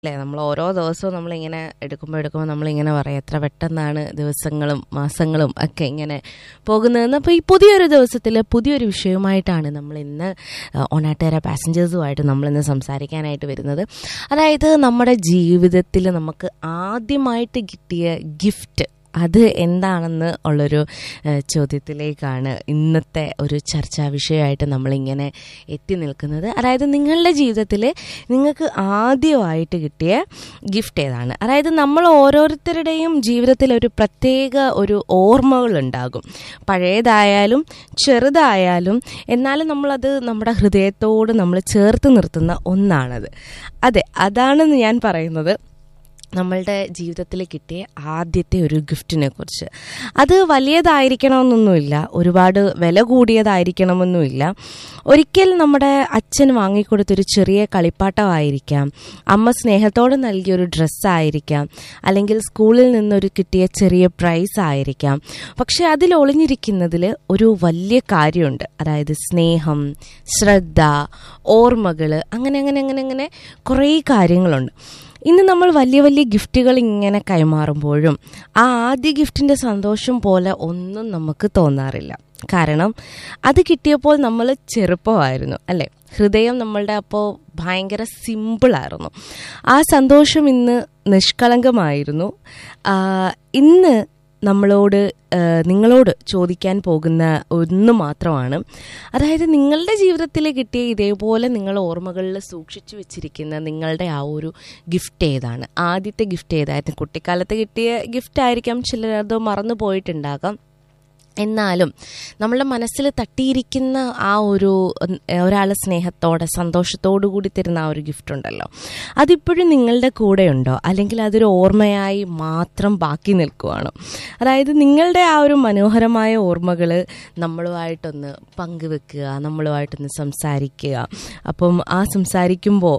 അല്ലേ നമ്മൾ ഓരോ ദിവസവും നമ്മളിങ്ങനെ എടുക്കുമ്പോൾ എടുക്കുമ്പോൾ നമ്മളിങ്ങനെ പറയും എത്ര പെട്ടെന്നാണ് ദിവസങ്ങളും മാസങ്ങളും ഒക്കെ ഇങ്ങനെ പോകുന്നതെന്ന് അപ്പോൾ ഈ പുതിയൊരു ദിവസത്തിൽ പുതിയൊരു വിഷയവുമായിട്ടാണ് നമ്മൾ ഇന്ന് ഓണാട്ടുകാര പാസഞ്ചേഴ്സുമായിട്ട് നമ്മളിന്ന് സംസാരിക്കാനായിട്ട് വരുന്നത് അതായത് നമ്മുടെ ജീവിതത്തിൽ നമുക്ക് ആദ്യമായിട്ട് കിട്ടിയ ഗിഫ്റ്റ് അത് എന്താണെന്ന് ഉള്ളൊരു ഏഹ്, ചോദ്യത്തിലേക്കാണ് ഇന്നത്തെ ഒരു ചർച്ചാ വിഷയമായിട്ട് നമ്മളിങ്ങനെ എത്തി നിൽക്കുന്നത് അതായത് നിങ്ങളുടെ ജീവിതത്തിൽ നിങ്ങൾക്ക് ആദ്യമായിട്ട് കിട്ടിയ ഗിഫ്റ്റ് ഏതാണ് അതായത് നമ്മൾ ഓരോരുത്തരുടെയും ജീവിതത്തിൽ ഒരു പ്രത്യേക ഒരു ഓർമ്മകൾ ഉണ്ടാകും പഴയതായാലും ചെറുതായാലും എന്നാലും നമ്മളത് നമ്മുടെ ഹൃദയത്തോട് നമ്മൾ ചേർത്ത് നിർത്തുന്ന ഒന്നാണത് അതെ അതാണെന്ന് ഞാൻ പറയുന്നത് നമ്മളുടെ ജീവിതത്തിൽ കിട്ടിയ ആദ്യത്തെ ഒരു ഗിഫ്റ്റിനെ കുറിച്ച് അത് വലിയതായിരിക്കണമെന്നൊന്നുമില്ല ഒരുപാട് വില കൂടിയതായിരിക്കണമെന്നുമില്ല ഒരിക്കൽ നമ്മുടെ അച്ഛൻ വാങ്ങിക്കൊടുത്തൊരു ചെറിയ കളിപ്പാട്ടമായിരിക്കാം അമ്മ സ്നേഹത്തോടെ നൽകിയൊരു ഡ്രസ്സായിരിക്കാം അല്ലെങ്കിൽ സ്കൂളിൽ നിന്നൊരു കിട്ടിയ ചെറിയ പ്രൈസ് ആയിരിക്കാം പക്ഷെ അതിൽ ഒളിഞ്ഞിരിക്കുന്നതിൽ ഒരു വലിയ കാര്യമുണ്ട് അതായത് സ്നേഹം ശ്രദ്ധ ഓർമ്മകൾ അങ്ങനെ അങ്ങനെ അങ്ങനെ അങ്ങനെ കുറേ കാര്യങ്ങളുണ്ട് ഇന്ന് നമ്മൾ വലിയ വലിയ ഗിഫ്റ്റുകൾ ഇങ്ങനെ കൈമാറുമ്പോഴും ആ ആദ്യ ഗിഫ്റ്റിൻ്റെ സന്തോഷം പോലെ ഒന്നും നമുക്ക് തോന്നാറില്ല കാരണം അത് കിട്ടിയപ്പോൾ നമ്മൾ ചെറുപ്പമായിരുന്നു അല്ലേ ഹൃദയം നമ്മളുടെ അപ്പോൾ ഭയങ്കര സിമ്പിളായിരുന്നു ആ സന്തോഷം ഇന്ന് നിഷ്കളങ്കമായിരുന്നു ആ, ഇന്ന് നമ്മളോട് ആ, നിങ്ങളോട് ചോദിക്കാൻ പോകുന്ന ഒന്ന് മാത്രമാണ് അതായത് നിങ്ങളുടെ ജീവിതത്തിൽ കിട്ടിയ ഇതേപോലെ നിങ്ങൾ ഓർമ്മകളിൽ സൂക്ഷിച്ചു വെച്ചിരിക്കുന്ന നിങ്ങളുടെ ആ ഒരു ഗിഫ്റ്റ് ഏതാണ് ആദ്യത്തെ ഗിഫ്റ്റ് ഏതായിരുന്നു കുട്ടിക്കാലത്ത് കിട്ടിയ ഗിഫ്റ്റ് ആയിരിക്കാം ചിലരത് മറന്നു പോയിട്ടുണ്ടാകാം എന്നാലും നമ്മളുടെ മനസ്സിൽ തട്ടിയിരിക്കുന്ന ആ ഒരു ഒരാളെ സ്നേഹത്തോടെ സന്തോഷത്തോടു കൂടി തരുന്ന ആ ഒരു ഗിഫ്റ്റ് ഉണ്ടല്ലോ അതിപ്പോഴും നിങ്ങളുടെ കൂടെ ഉണ്ടോ അല്ലെങ്കിൽ അതൊരു ഓർമ്മയായി മാത്രം ബാക്കി നിൽക്കുവാണോ അതായത് നിങ്ങളുടെ ആ ഒരു മനോഹരമായ ഓർമ്മകൾ നമ്മളുമായിട്ടൊന്ന് പങ്കുവെക്കുക നമ്മളുമായിട്ടൊന്ന് സംസാരിക്കുക അപ്പം ആ സംസാരിക്കുമ്പോൾ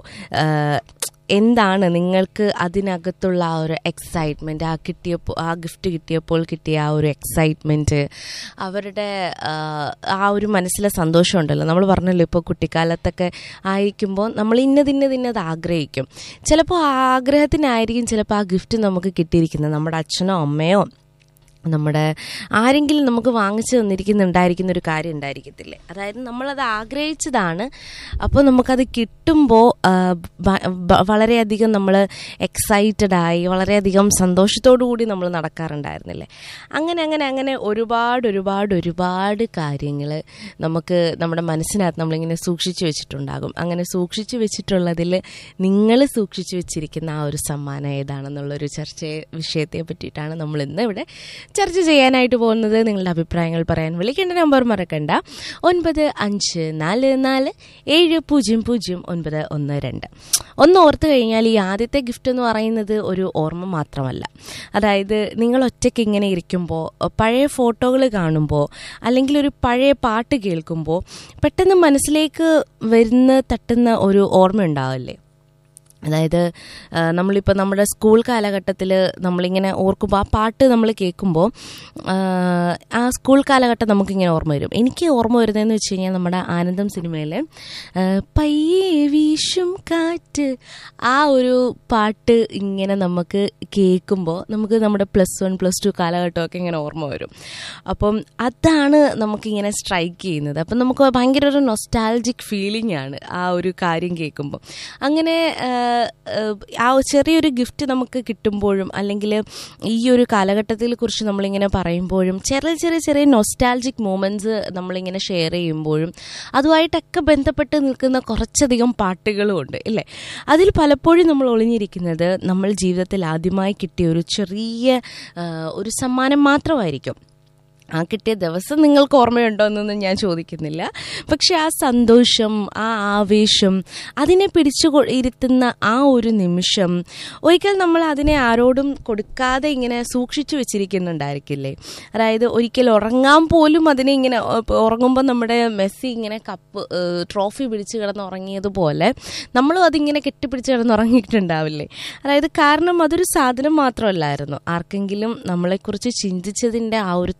എന്താണ് നിങ്ങൾക്ക് അതിനകത്തുള്ള ആ ഒരു എക്സൈറ്റ്മെൻറ്റ് ആ കിട്ടിയപ്പോൾ ആ ഗിഫ്റ്റ് കിട്ടിയപ്പോൾ കിട്ടിയ ആ ഒരു എക്സൈറ്റ്മെൻറ്റ് അവരുടെ ആ, ആ ഒരു മനസ്സിലെ സന്തോഷം ഉണ്ടല്ലോ നമ്മൾ പറഞ്ഞല്ലോ ഇപ്പോൾ കുട്ടിക്കാലത്തൊക്കെ ആയിരിക്കുമ്പോൾ നമ്മൾ ഇന്നത് ഇന്നത് ഇന്നത് ആഗ്രഹിക്കും ചിലപ്പോൾ ആ ആഗ്രഹത്തിനായിരിക്കും ചിലപ്പോൾ ആ ഗിഫ്റ്റ് നമുക്ക് കിട്ടിയിരിക്കുന്നത് നമ്മുടെ അച്ഛനോ അമ്മയോ നമ്മുടെ ആരെങ്കിലും നമുക്ക് വാങ്ങിച്ചു തന്നിരിക്കുന്നുണ്ടായിരിക്കുന്ന ഒരു കാര്യം ഉണ്ടായിരിക്കത്തില്ലേ അതായത് നമ്മളത് ആഗ്രഹിച്ചതാണ് അപ്പോൾ നമുക്കത് കിട്ടുമ്പോൾ ആ, ബ- ബ- വളരെയധികം നമ്മൾ എക്സൈറ്റഡ് ആയി വളരെയധികം സന്തോഷത്തോടു കൂടി നമ്മൾ നടക്കാറുണ്ടായിരുന്നില്ലേ അങ്ങനെ അങ്ങനെ അങ്ങനെ ഒരുപാട് ഒരുപാട് ഒരുപാട് കാര്യങ്ങൾ നമുക്ക് നമ്മുടെ മനസ്സിനകത്ത് നമ്മളിങ്ങനെ സൂക്ഷിച്ചു വെച്ചിട്ടുണ്ടാകും അങ്ങനെ സൂക്ഷിച്ചു വെച്ചിട്ടുള്ളതിൽ നിങ്ങൾ സൂക്ഷിച്ചു വെച്ചിരിക്കുന്ന ആ ഒരു സമ്മാനം ഏതാണെന്നുള്ളൊരു ചർച്ച വിഷയത്തെ പറ്റിയിട്ടാണ് നമ്മൾ ഇന്ന് ഇവിടെ ചർച്ച ചെയ്യാനായിട്ട് പോകുന്നത് നിങ്ങളുടെ അഭിപ്രായങ്ങൾ പറയാൻ വിളിക്കേണ്ട നമ്പർ മറക്കണ്ട ഒൻപത് അഞ്ച് നാല് നാല് ഏഴ് പൂജ്യം പൂജ്യം ഒൻപത് ഒന്ന് രണ്ട് ഒന്ന് ഓർത്ത് കഴിഞ്ഞാൽ ഈ ആദ്യത്തെ ഗിഫ്റ്റ് എന്ന് പറയുന്നത് ഒരു ഓർമ്മ മാത്രമല്ല അതായത് നിങ്ങൾ ഒറ്റയ്ക്ക് ഇങ്ങനെ ഇരിക്കുമ്പോൾ പഴയ ഫോട്ടോകൾ കാണുമ്പോൾ അല്ലെങ്കിൽ ഒരു പഴയ പാട്ട് കേൾക്കുമ്പോൾ പെട്ടെന്ന് മനസ്സിലേക്ക് വരുന്ന തട്ടുന്ന ഒരു ഓർമ്മ ഉണ്ടാവില്ലേ അതായത് ആ, നമ്മളിപ്പോൾ നമ്മുടെ സ്കൂൾ കാലഘട്ടത്തിൽ നമ്മളിങ്ങനെ ഓർക്കുമ്പോൾ ആ പാട്ട് നമ്മൾ കേൾക്കുമ്പോൾ ആ, ആ സ്കൂൾ കാലഘട്ടം നമുക്കിങ്ങനെ ഓർമ്മ വരും എനിക്ക് ഓർമ്മ വരുന്നതെന്ന് വെച്ച് കഴിഞ്ഞാൽ നമ്മുടെ ആനന്ദം സിനിമയിലെ ആ, പയ്യെ വീശും കാറ്റ് ആ ഒരു പാട്ട് ഇങ്ങനെ നമുക്ക് കേൾക്കുമ്പോൾ നമുക്ക് നമ്മുടെ പ്ലസ് വൺ പ്ലസ് ടു കാലഘട്ടമൊക്കെ ഇങ്ങനെ ഓർമ്മ വരും അപ്പം അതാണ് നമുക്കിങ്ങനെ സ്ട്രൈക്ക് ചെയ്യുന്നത് അപ്പം നമുക്ക് ഭയങ്കര ഒരു നൊസ്റ്റാലജിക് ഫീലിംഗ് ആണ് ആ ഒരു കാര്യം കേൾക്കുമ്പോൾ അങ്ങനെ ആ, ആ, ആ ചെറിയൊരു ഗിഫ്റ്റ് നമുക്ക് കിട്ടുമ്പോഴും അല്ലെങ്കിൽ ഈ ഒരു കാലഘട്ടത്തെ കുറിച്ച് നമ്മളിങ്ങനെ പറയുമ്പോഴും ചെറിയ ചെറിയ ചെറിയ നൊസ്റ്റാലജിക് മൂമെൻറ്റ്സ് നമ്മളിങ്ങനെ ഷെയർ ചെയ്യുമ്പോഴും അതുമായിട്ടൊക്കെ ബന്ധപ്പെട്ട് നിൽക്കുന്ന കുറച്ചധികം പാട്ടുകളും ഉണ്ട് ഇല്ലേ അതിൽ പലപ്പോഴും നമ്മൾ ഒളിഞ്ഞിരിക്കുന്നത് നമ്മൾ ജീവിതത്തിൽ ആദ്യമായി കിട്ടിയ ഒരു ചെറിയ ആ, ഒരു സമ്മാനം മാത്രമായിരിക്കും ആ കിട്ടിയ ദിവസം നിങ്ങൾക്ക് ഓർമ്മയുണ്ടോ എന്നൊന്നും ഞാൻ ചോദിക്കുന്നില്ല പക്ഷെ ആ സന്തോഷം ആ ആവേശം അതിനെ പിടിച്ചു കൊ- ഇരുത്തുന്ന ആ ഒരു നിമിഷം ഒരിക്കൽ നമ്മൾ അതിനെ ആരോടും കൊടുക്കാതെ ഇങ്ങനെ സൂക്ഷിച്ചു വെച്ചിരിക്കുന്നുണ്ടായിരിക്കില്ലേ അതായത് ഒരിക്കൽ ഉറങ്ങാൻ പോലും അതിനെ ഇങ്ങനെ ഉ- ഉറങ്ങുമ്പോൾ നമ്മുടെ മെസ്സി ഇങ്ങനെ കപ്പ് ഏഹ്, ട്രോഫി പിടിച്ച് കിടന്ന് ഉറങ്ങിയതുപോലെ നമ്മളും അതിങ്ങനെ കെട്ടിപ്പിടിച്ച് കിടന്ന് ഉറങ്ങിയിട്ടുണ്ടാവില്ലേ അതായത് കാരണം അതൊരു സാധനം മാത്രമല്ലായിരുന്നു ആർക്കെങ്കിലും നമ്മളെക്കുറിച്ച് ചിന്തിച്ചതിൻ്റെ ആ ഒരു തെളിവ്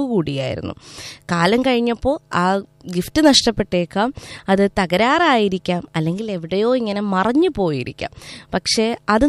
കൂടിയായിരുന്നു കാലം കഴിഞ്ഞപ്പോൾ ആ ഗിഫ്റ്റ് നഷ്ടപ്പെട്ടേക്കാം അത് തകരാറായിരിക്കാം അല്ലെങ്കിൽ എവിടെയോ ഇങ്ങനെ മറഞ്ഞു പോയിരിക്കാം പക്ഷേ അത്